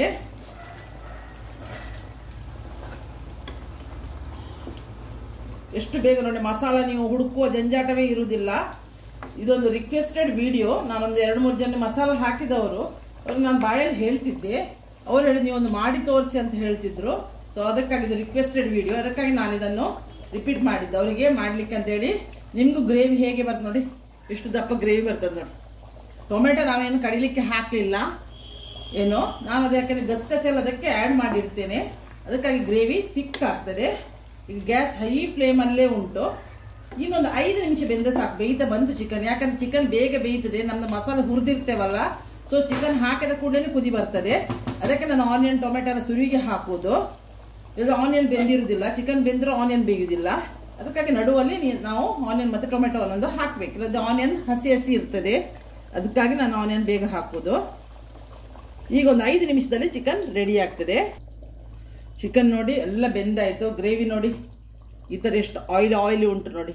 ಎಷ್ಟು ಬೇಗ ನೋಡಿ ಮಸಾಲ ನೀವು ಹುಡುಕುವ ಜಂಜಾಟವೇ ಇರುವುದಿಲ್ಲ ಇದೊಂದು ರಿಕ್ವೆಸ್ಟೆಡ್ ವಿಡಿಯೋ ನಾನೊಂದು ಎರಡು ಮೂರು ಜನ ಮಸಾಲ ಹಾಕಿದವರು ಅವ್ರಿಗೆ ನಾನು ಬಾಯಲ್ಲಿ ಹೇಳ್ತಿದ್ದೆ ಅವ್ರು ಹೇಳಿ ನೀವು ಒಂದು ಮಾಡಿ ತೋರಿಸಿ ಅಂತ ಹೇಳ್ತಿದ್ರು ಸೊ ಅದಕ್ಕಾಗಿ ಇದು ರಿಕ್ವೆಸ್ಟೆಡ್ ವಿಡಿಯೋ ಅದಕ್ಕಾಗಿ ನಾನು ಇದನ್ನು ರಿಪೀಟ್ ಮಾಡಿದ್ದೆ ಅವರಿಗೆ ಮಾಡ್ಲಿಕ್ಕೆ ಅಂತೇಳಿ ನಿಮಗೂ ಗ್ರೇವಿ ಹೇಗೆ ಬರ್ತದೆ ನೋಡಿ ಎಷ್ಟು ದಪ್ಪ ಗ್ರೇವಿ ಬರ್ತದೆ ನೋಡಿ ಟೊಮೆಟೊ ನಾವೇನು ಕಡಿಲಿಕ್ಕೆ ಹಾಕಲಿಲ್ಲ ಏನು ನಾನು ಅದು ಯಾಕಂದರೆ ಗಸಗಸೆ ಎಲ್ಲ ಅದಕ್ಕೆ ಆ್ಯಡ್ ಮಾಡಿರ್ತೇನೆ ಅದಕ್ಕಾಗಿ ಗ್ರೇವಿ ತಿಕ್ ಆಗ್ತದೆ ಈಗ ಗ್ಯಾಸ್ ಹೈ ಫ್ಲೇಮಲ್ಲೇ ಉಂಟು ಇನ್ನೊಂದು ಐದು ನಿಮಿಷ ಬೆಂದರೆ ಸಾಕು ಬೇಯ್ತಾ ಬಂತು ಚಿಕನ್ ಯಾಕಂದ್ರೆ ಚಿಕನ್ ಬೇಗ ಬೇಯ್ತದೆ ನಮ್ದು ಮಸಾಲೆ ಹುರಿದಿರ್ತೇವಲ್ಲ ಸೊ ಚಿಕನ್ ಹಾಕಿದ ಕೂಡಲೇ ಕುದಿ ಬರ್ತದೆ ಅದಕ್ಕೆ ನಾನು ಆನಿಯನ್ ಟೊಮೆಟೊನ ಸುರುವಿಗೆ ಹಾಕುವುದು ಇದು ಆನಿಯನ್ ಬೆಂದಿರುವುದಿಲ್ಲ ಚಿಕನ್ ಬೆಂದ್ರೆ ಆನಿಯನ್ ಬೇಯುವುದಿಲ್ಲ ಅದಕ್ಕಾಗಿ ನಡುವಲ್ಲಿ ನೀ- ನಾವು ಆನಿಯನ್ ಮತ್ತು ಟೊಮೆಟೊ ಒಂದೊಂದು ಹಾಕಬೇಕು ಇಲ್ಲದ ಆನಿಯನ್ ಹಸಿ ಹಸಿ ಇರ್ತದೆ ಅದಕ್ಕಾಗಿ ನಾನು ಆನಿಯನ್ ಬೇಗ ಹಾಕೋದು ಈಗ ಒಂದು ಐದು ನಿಮಿಷದಲ್ಲಿ ಚಿಕನ್ ರೆಡಿ ಆಗ್ತದೆ ಚಿಕನ್ ನೋಡಿ ಎಲ್ಲ ಬೆಂದಾಯಿತು ಗ್ರೇವಿ ನೋಡಿ ಈ ಥರ ಎಷ್ಟು ಆಯಿಲ್ ಆಯಿಲಿ ಉಂಟು ನೋಡಿ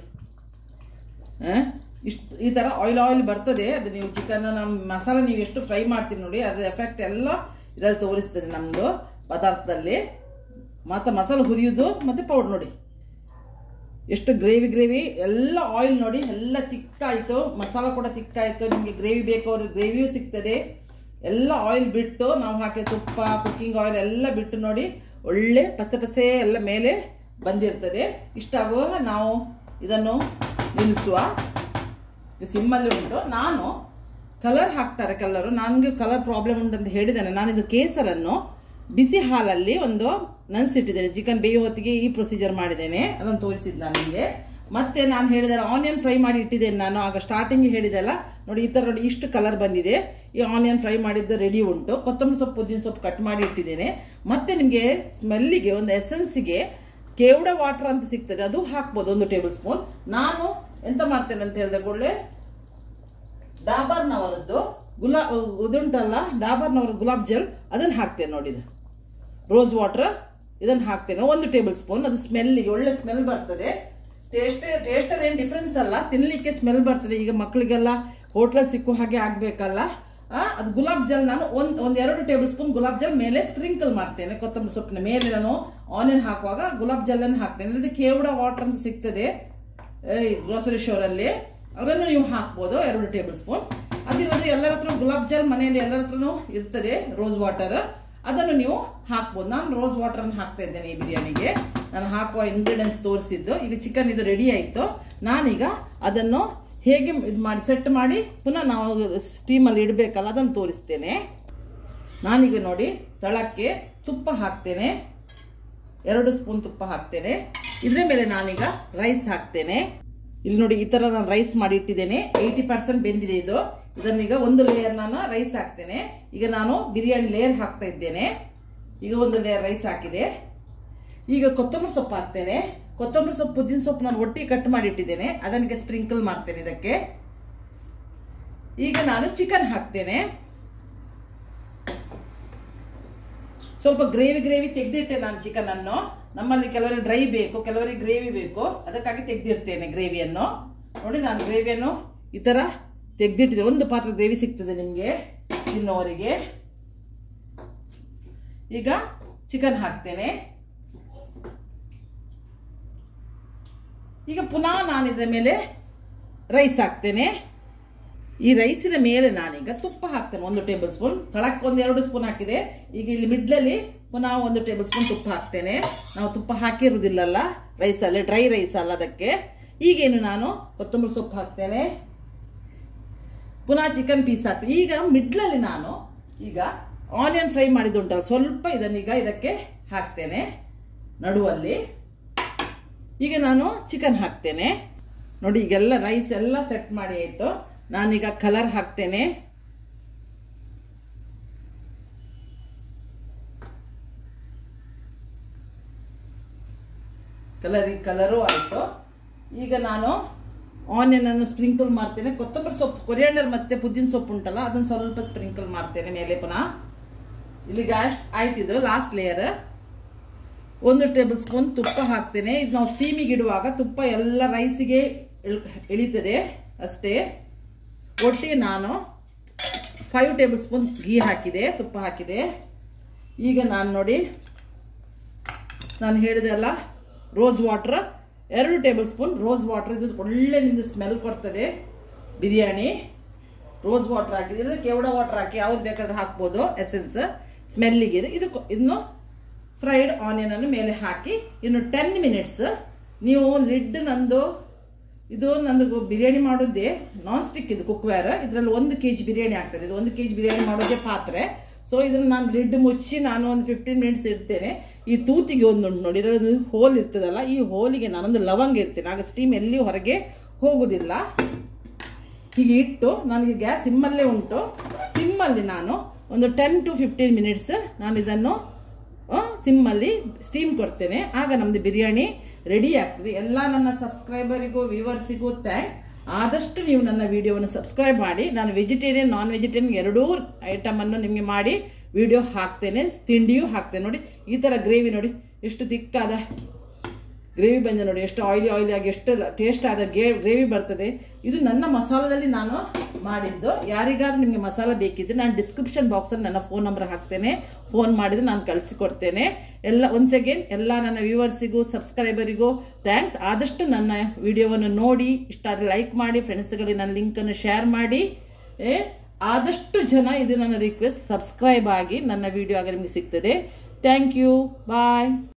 ಇಷ್ಟು ಈ ಥರ ಆಯಿಲ್ ಆಯಿಲ್ ಬರ್ತದೆ ಅದು ನೀವು ಚಿಕನ್ ನಮ್ಮ ಮಸಾಲ ನೀವು ಎಷ್ಟು ಫ್ರೈ ಮಾಡ್ತೀರಿ ನೋಡಿ ಅದರ ಎಫೆಕ್ಟ್ ಎಲ್ಲ ಇದರಲ್ಲಿ ತೋರಿಸ್ತದೆ ನಮ್ಮದು ಪದಾರ್ಥದಲ್ಲಿ ಮತ್ತು ಮಸಾಲೆ ಹುರಿಯೋದು ಮತ್ತು ಪೌಡ್ರ್ ನೋಡಿ ಎಷ್ಟು ಗ್ರೇವಿ ಗ್ರೇವಿ ಎಲ್ಲ ಆಯಿಲ್ ನೋಡಿ ಎಲ್ಲ ತಿಕ್ಕಾಯಿತು ಮಸಾಲ ಕೂಡ ತಿಕ್ಕಾಯಿತು ನಿಮಗೆ ಗ್ರೇವಿ ಬೇಕು ಅವ್ರಿಗೆ ಗ್ರೇವಿಯೂ ಸಿಗ್ತದೆ ಎಲ್ಲ ಆಯಿಲ್ ಬಿಟ್ಟು ನಾವು ಹಾಕಿದ ತುಪ್ಪ ಕುಕ್ಕಿಂಗ್ ಆಯಿಲ್ ಎಲ್ಲ ಬಿಟ್ಟು ನೋಡಿ ಒಳ್ಳೆ ಪಸೆ ಪಸೆ ಎಲ್ಲ ಮೇಲೆ ಬಂದಿರ್ತದೆ ಇಷ್ಟಾಗುವಾಗ ನಾವು ಇದನ್ನು ನಿಲ್ಲಿಸುವ ಸಿಮ್ಮಲ್ಲಿ ಉಂಟು ನಾನು ಕಲರ್ ಹಾಕ್ತಾರೆ ಕಲರು ನನಗೆ ಕಲರ್ ಪ್ರಾಬ್ಲಮ್ ಉಂಟು ಅಂತ ಹೇಳಿದ್ದೇನೆ ನಾನು ಇದು ಕೇಸರನ್ನು ಬಿಸಿ ಹಾಲಲ್ಲಿ ಒಂದು ನೆನೆಸಿಟ್ಟಿದ್ದೇನೆ ಚಿಕನ್ ಬೇಯೋ ಹೊತ್ತಿಗೆ ಈ ಪ್ರೊಸೀಜರ್ ಮಾಡಿದ್ದೇನೆ ಅದನ್ನು ತೋರಿಸಿದ್ದು ನಾನು ನಿಮಗೆ ಮತ್ತೆ ನಾನು ಹೇಳಿದೆ ಆನಿಯನ್ ಫ್ರೈ ಮಾಡಿ ಇಟ್ಟಿದ್ದೇನೆ ನಾನು ಆಗ ಸ್ಟಾರ್ಟಿಂಗ್ ಹೇಳಿದೆಲ್ಲ ನೋಡಿ ಈ ಥರ ನೋಡಿ ಇಷ್ಟು ಕಲರ್ ಬಂದಿದೆ ಈ ಆನಿಯನ್ ಫ್ರೈ ಮಾಡಿದ್ದು ರೆಡಿ ಉಂಟು ಕೊತ್ತಂಬರಿ ಸೊಪ್ಪು ಪುದೀನ ಸೊಪ್ಪು ಕಟ್ ಮಾಡಿ ಇಟ್ಟಿದ್ದೇನೆ ಮತ್ತೆ ನಿಮಗೆ ಸ್ಮೆಲ್ಲಿಗೆ ಒಂದು ಎಸೆನ್ಸಿಗೆ ಕೇವಡ ವಾಟರ್ ಅಂತ ಸಿಗ್ತದೆ ಅದು ಹಾಕ್ಬೋದು ಒಂದು ಟೇಬಲ್ ಸ್ಪೂನ್ ನಾನು ಎಂತ ಮಾಡ್ತೇನೆ ಅಂತ ಹೇಳಿದೆ ಕೂಡಲೇ ಡಾಬರ್ನವರದ್ದು ಗುಲಾ ಉದುಂಟಲ್ಲ ಡಾಬರ್ನವರ ಗುಲಾಬ್ ಜಲ್ ಅದನ್ನು ಹಾಕ್ತೇನೆ ನೋಡಿ ಇದು ರೋಸ್ ವಾಟರ್ ಇದನ್ನು ಹಾಕ್ತೇನೆ ಒಂದು ಟೇಬಲ್ ಸ್ಪೂನ್ ಅದು ಸ್ಮೆಲ್ಲಿಗೆ ಒಳ್ಳೆ ಸ್ಮೆಲ್ ಬರ್ತದೆ ಟೇಸ್ಟ್ ಟೇಸ್ಟ್ ಅದೇನು ಡಿಫ್ರೆನ್ಸ್ ಅಲ್ಲ ತಿನ್ನಲಿಕ್ಕೆ ಸ್ಮೆಲ್ ಬರ್ತದೆ ಈಗ ಮಕ್ಕಳಿಗೆಲ್ಲ ಹೋಟ್ಲಲ್ಲಿ ಸಿಕ್ಕೋ ಹಾಗೆ ಆಗಬೇಕಲ್ಲ ಅದು ಗುಲಾಬ್ ಜಲ್ ನಾನು ಒಂದು ಒಂದು ಎರಡು ಟೇಬಲ್ ಸ್ಪೂನ್ ಗುಲಾಬ್ ಜಲ್ ಮೇಲೆ ಸ್ಪ್ರಿಂಕಲ್ ಮಾಡ್ತೇನೆ ಕೊತ್ತಂಬರಿ ಸೊಪ್ಪಿನ ಮೇಲೆ ನಾನು ಆನಿಯನ್ ಹಾಕುವಾಗ ಗುಲಾಬ್ ಜಲ್ಲನ್ನು ಹಾಕ್ತೇನೆ ಇಲ್ಲದೆ ಕೇವಡ ವಾಟರ್ ಅಂತ ಸಿಗ್ತದೆ ಗ್ರೋಸರಿ ಸ್ಟೋರಲ್ಲಿ ಅದನ್ನು ನೀವು ಹಾಕ್ಬೋದು ಎರಡು ಟೇಬಲ್ ಸ್ಪೂನ್ ಅದಿಲ್ಲದ್ರೆ ಎಲ್ಲರ ಹತ್ರ ಗುಲಾಬ್ ಜಲ್ ಮನೆಯಲ್ಲಿ ಎಲ್ಲರ ಹತ್ರನೂ ಇರ್ತದೆ ರೋಸ್ ವಾಟರ್ ಅದನ್ನು ನೀವು ಹಾಕ್ಬೋದು ನಾನು ರೋಸ್ ವಾಟರ್ ಅನ್ನು ಹಾಕ್ತಾ ಇದ್ದೇನೆ ಈ ಬಿರಿಯಾನಿಗೆ ನಾನು ಹಾಕುವ ಇಂಗ್ರೀಡಿಯೆಂಟ್ಸ್ ತೋರಿಸಿದ್ದು ಈಗ ಚಿಕನ್ ಇದು ರೆಡಿ ಆಯಿತು ನಾನೀಗ ಅದನ್ನು ಹೇಗೆ ಇದು ಮಾಡಿ ಸೆಟ್ ಮಾಡಿ ಪುನಃ ನಾವು ಸ್ಟೀಮಲ್ಲಿ ಇಡಬೇಕಲ್ಲ ಅದನ್ನು ತೋರಿಸ್ತೇನೆ ನಾನೀಗ ನೋಡಿ ತಳಕ್ಕೆ ತುಪ್ಪ ಹಾಕ್ತೇನೆ ಎರಡು ಸ್ಪೂನ್ ತುಪ್ಪ ಹಾಕ್ತೇನೆ ಇದ್ರ ಮೇಲೆ ನಾನೀಗ ರೈಸ್ ಹಾಕ್ತೇನೆ ಇಲ್ಲಿ ನೋಡಿ ಈ ತರ ನಾನು ರೈಸ್ ಮಾಡಿ ಇಟ್ಟಿದ್ದೇನೆ ಏಯ್ಟಿ ಪರ್ಸೆಂಟ್ ಬೆಂದಿದೆ ಇದು ಇದನ್ನೀಗ ಒಂದು ಲೇಯರ್ ನಾನು ರೈಸ್ ಹಾಕ್ತೇನೆ ಈಗ ನಾನು ಬಿರಿಯಾನಿ ಲೇಯರ್ ಹಾಕ್ತಾ ಇದ್ದೇನೆ ಈಗ ಒಂದು ಲೇಯರ್ ರೈಸ್ ಹಾಕಿದೆ ಈಗ ಕೊತ್ತಂಬರಿ ಸೊಪ್ಪು ಹಾಕ್ತೇನೆ ಕೊತ್ತಂಬರಿ ಸೊಪ್ಪು ಪುದೀನ ಸೊಪ್ಪು ನಾನು ಒಟ್ಟಿಗೆ ಕಟ್ ಮಾಡಿ ಇಟ್ಟಿದ್ದೇನೆ ಅದಕ್ಕೆ ಸ್ಪ್ರಿಂಕಲ್ ಮಾಡ್ತೇನೆ ಇದಕ್ಕೆ ಈಗ ನಾನು ಚಿಕನ್ ಹಾಕ್ತೇನೆ ಸ್ವಲ್ಪ ಗ್ರೇವಿ ಗ್ರೇವಿ ತೆಗೆದಿಟ್ಟೆ ನಾನು ಚಿಕನ್ ಅನ್ನು ನಮ್ಮಲ್ಲಿ ಕೆಲವರಿಗೆ ಡ್ರೈ ಬೇಕು ಕೆಲವರಿಗೆ ಗ್ರೇವಿ ಬೇಕು ಅದಕ್ಕಾಗಿ ತೆಗೆದಿಡ್ತೇನೆ ಗ್ರೇವಿಯನ್ನು ನೋಡಿ ನಾನು ಗ್ರೇವಿಯನ್ನು ಈ ಥರ ತೆಗೆದಿಟ್ಟಿದ್ದೆ ಒಂದು ಪಾತ್ರ ಗ್ರೇವಿ ಸಿಗ್ತದೆ ನಿಮಗೆ ತಿನ್ನೋವರಿಗೆ ಈಗ ಚಿಕನ್ ಹಾಕ್ತೇನೆ ಈಗ ಪುನಃ ನಾನು ಇದರ ಮೇಲೆ ರೈಸ್ ಹಾಕ್ತೇನೆ ಈ ರೈಸಿನ ಮೇಲೆ ನಾನೀಗ ತುಪ್ಪ ಹಾಕ್ತೇನೆ ಒಂದು ಟೇಬಲ್ ಸ್ಪೂನ್ ತಳಕ್ಕೆ ಒಂದು ಎರಡು ಸ್ಪೂನ್ ಹಾಕಿದೆ ಈಗ ಇಲ್ಲಿ ಮಿಡ್ಲಲ್ಲಿ ಪುನಃ ಒಂದು ಟೇಬಲ್ ಸ್ಪೂನ್ ತುಪ್ಪ ಹಾಕ್ತೇನೆ ನಾವು ತುಪ್ಪ ಹಾಕಿರುವುದಿಲ್ಲಲ್ಲ ರೈಸಲ್ಲಿ ಡ್ರೈ ರೈಸ್ ಅಲ್ಲ ಅದಕ್ಕೆ ಈಗೇನು ನಾನು ಕೊತ್ತಂಬರಿ ಸೊಪ್ಪು ಹಾಕ್ತೇನೆ ಪುನಃ ಚಿಕನ್ ಪೀಸ್ ಹಾಕ್ತೇನೆ ಈಗ ಮಿಡ್ಲಲ್ಲಿ ನಾನು ಈಗ ಆನಿಯನ್ ಫ್ರೈ ಮಾಡಿದ್ದುಂಟಲ್ಲ ಸ್ವಲ್ಪ ಇದನ್ನೀಗ ಇದಕ್ಕೆ ಹಾಕ್ತೇನೆ ನಡುವಲ್ಲಿ ಈಗ ನಾನು ಚಿಕನ್ ಹಾಕ್ತೇನೆ ನೋಡಿ ಈಗೆಲ್ಲ ರೈಸ್ ಎಲ್ಲ ಸೆಟ್ ಮಾಡಿ ಆಯಿತು ನಾನೀಗ ಕಲರ್ ಹಾಕ್ತೇನೆ ಕಲರ್ ಈ ಕಲರು ಆಯಿತು ಈಗ ನಾನು ಆನಿಯನ್ ಅನ್ನು ಸ್ಪ್ರಿಂಕಲ್ ಮಾಡ್ತೇನೆ ಕೊತ್ತಂಬರಿ ಸೊಪ್ಪು ಕೊರಿಯಂಡರ್ ಮತ್ತೆ ಪುದೀನ ಸೊಪ್ಪು ಉಂಟಲ್ಲ ಅದನ್ನು ಸ್ವಲ್ಪ ಸ್ಪ್ರಿಂಕಲ್ ಮಾಡ್ತೇನೆ ಮೇಲೆ ಪುನಃ ಇಲ್ಲಿಗೆ ಅಷ್ಟು ಆಯ್ತಿದ್ದು ಲಾಸ್ಟ್ ಲೇಯರ್ ಒಂದು ಟೇಬಲ್ ಸ್ಪೂನ್ ತುಪ್ಪ ಹಾಕ್ತೇನೆ ಇದು ನಾವು ಸ್ಟೀಮಿಗೆ ಇಡುವಾಗ ತುಪ್ಪ ಎಲ್ಲ ರೈಸಿಗೆ ಇಳಿತದೆ ಅಷ್ಟೇ ಒಟ್ಟಿಗೆ ನಾನು ಫೈವ್ ಟೇಬಲ್ ಸ್ಪೂನ್ ಗೀ ಹಾಕಿದೆ ತುಪ್ಪ ಹಾಕಿದೆ ಈಗ ನಾನು ನೋಡಿ ನಾನು ಹೇಳಿದೆ ಅಲ್ಲ ರೋಸ್ ವಾಟ್ರ್ ಎರಡು ಟೇಬಲ್ ಸ್ಪೂನ್ ರೋಸ್ ವಾಟ್ರ್ ಇದು ಒಳ್ಳೆ ನಿಮ್ಮದು ಸ್ಮೆಲ್ ಕೊಡ್ತದೆ ಬಿರಿಯಾನಿ ರೋಸ್ ವಾಟ್ರ್ ಹಾಕಿದ್ರೆ ಕೆವಡ ವಾಟ್ರ್ ಹಾಕಿ ಯಾವ್ದು ಬೇಕಾದ್ರೆ ಹಾಕ್ಬೋದು ಎಸೆನ್ಸ್ ಸ್ಮೆಲ್ಲಿಗೆ ಇದು ಇದು ಇನ್ನು ಫ್ರೈಡ್ ಆನಿಯನ್ ಅನ್ನು ಮೇಲೆ ಹಾಕಿ ಇನ್ನು ಟೆನ್ ಮಿನಿಟ್ಸ್ ನೀವು ಲಿಡ್ ನಂದು ಇದು ನಂದು ಬಿರಿಯಾನಿ ಮಾಡೋದೇ ನಾನ್ ಸ್ಟಿಕ್ ಇದು ಕುಕ್ವೇರ್ ಇದರಲ್ಲಿ ಒಂದು ಕೆ ಜಿ ಬಿರಿಯಾನಿ ಆಗ್ತದೆ ಇದು ಒಂದು ಕೆ ಜಿ ಬಿರಿಯಾನಿ ಮಾಡೋದೇ ಪಾತ್ರೆ ಸೊ ಇದನ್ನು ನಾನು ಲಿಡ್ ಮುಚ್ಚಿ ನಾನು ಒಂದು ಫಿಫ್ಟೀನ್ ಮಿನಿಟ್ಸ್ ಇಡ್ತೇನೆ ಈ ತೂತಿಗೆ ಒಂದು ಉಂಟು ನೋಡಿ ಇದರಲ್ಲಿ ಹೋಲ್ ಇರ್ತದಲ್ಲ ಈ ಹೋಲಿಗೆ ನಾನೊಂದು ಲವಂಗ ಇಡ್ತೇನೆ ಆಗ ಸ್ಟೀಮ್ ಎಲ್ಲಿಯೂ ಹೊರಗೆ ಹೋಗುವುದಿಲ್ಲ ಹೀಗೆ ಇಟ್ಟು ನನಗೆ ಗ್ಯಾಸ್ ಸಿಮ್ಮಲ್ಲೇ ಉಂಟು ಸಿಮ್ಮಲ್ಲಿ ನಾನು ಒಂದು ಟೆನ್ ಟು ಫಿಫ್ಟೀನ್ ಮಿನಿಟ್ಸ್ ನಾನು ಇದನ್ನು ಸಿಮ್ಮಲ್ಲಿ ಸ್ಟೀಮ್ ಕೊಡ್ತೇನೆ ಆಗ ನಮ್ಮದು ಬಿರಿಯಾನಿ ರೆಡಿ ಆಗ್ತದೆ ಎಲ್ಲ ನನ್ನ ಸಬ್ಸ್ಕ್ರೈಬರಿಗೂ ವ್ಯೂವರ್ಸಿಗೂ ಥ್ಯಾಂಕ್ಸ್ ಆದಷ್ಟು ನೀವು ನನ್ನ ವಿಡಿಯೋವನ್ನು ಸಬ್ಸ್ಕ್ರೈಬ್ ಮಾಡಿ ನಾನು ವೆಜಿಟೇರಿಯನ್ ನಾನ್ ವೆಜಿಟೇರಿಯನ್ ಎರಡೂ ಐಟಮನ್ನು ನಿಮಗೆ ಮಾಡಿ ವಿಡಿಯೋ ಹಾಕ್ತೇನೆ ತಿಂಡಿಯೂ ಹಾಕ್ತೇನೆ ನೋಡಿ ಈ ಥರ ಗ್ರೇವಿ ನೋಡಿ ಎಷ್ಟು ತಿಕ್ಕಾದ ಗ್ರೇವಿ ಬಂದಿದೆ ನೋಡಿ ಎಷ್ಟು ಆಯಿಲಿ ಆಯಿಲಿ ಆಗಿ ಎಷ್ಟು ಟೇಸ್ಟ್ ಆದ ಗೇ ಗ್ರೇವಿ ಬರ್ತದೆ ಇದು ನನ್ನ ಮಸಾಲದಲ್ಲಿ ನಾನು ಮಾಡಿದ್ದು ಯಾರಿಗಾದ್ರೂ ನಿಮಗೆ ಮಸಾಲ ಬೇಕಿದ್ರೆ ನಾನು ಡಿಸ್ಕ್ರಿಪ್ಷನ್ ಬಾಕ್ಸಲ್ಲಿ ನನ್ನ ಫೋನ್ ನಂಬರ್ ಹಾಕ್ತೇನೆ ಫೋನ್ ಮಾಡಿದ್ರೆ ನಾನು ಕಳಿಸಿಕೊಡ್ತೇನೆ ಎಲ್ಲ ಒನ್ಸ್ ಅಗೇನ್ ಎಲ್ಲ ನನ್ನ ವ್ಯೂವರ್ಸಿಗೂ ಸಬ್ಸ್ಕ್ರೈಬರಿಗೂ ಥ್ಯಾಂಕ್ಸ್ ಆದಷ್ಟು ನನ್ನ ವಿಡಿಯೋವನ್ನು ನೋಡಿ ಇಷ್ಟ ಆದರೆ ಲೈಕ್ ಮಾಡಿ ಫ್ರೆಂಡ್ಸ್ಗಳಿಗೆ ನನ್ನ ಲಿಂಕನ್ನು ಶೇರ್ ಮಾಡಿ ಏ, ಆದಷ್ಟು ಜನ ಇದು ನನ್ನ ರಿಕ್ವೆಸ್ಟ್ ಸಬ್ಸ್ಕ್ರೈಬ್ ಆಗಿ ನನ್ನ ವಿಡಿಯೋ ಆಗ ನಿಮಗೆ ಸಿಗ್ತದೆ ಥ್ಯಾಂಕ್ ಯು ಬಾಯ್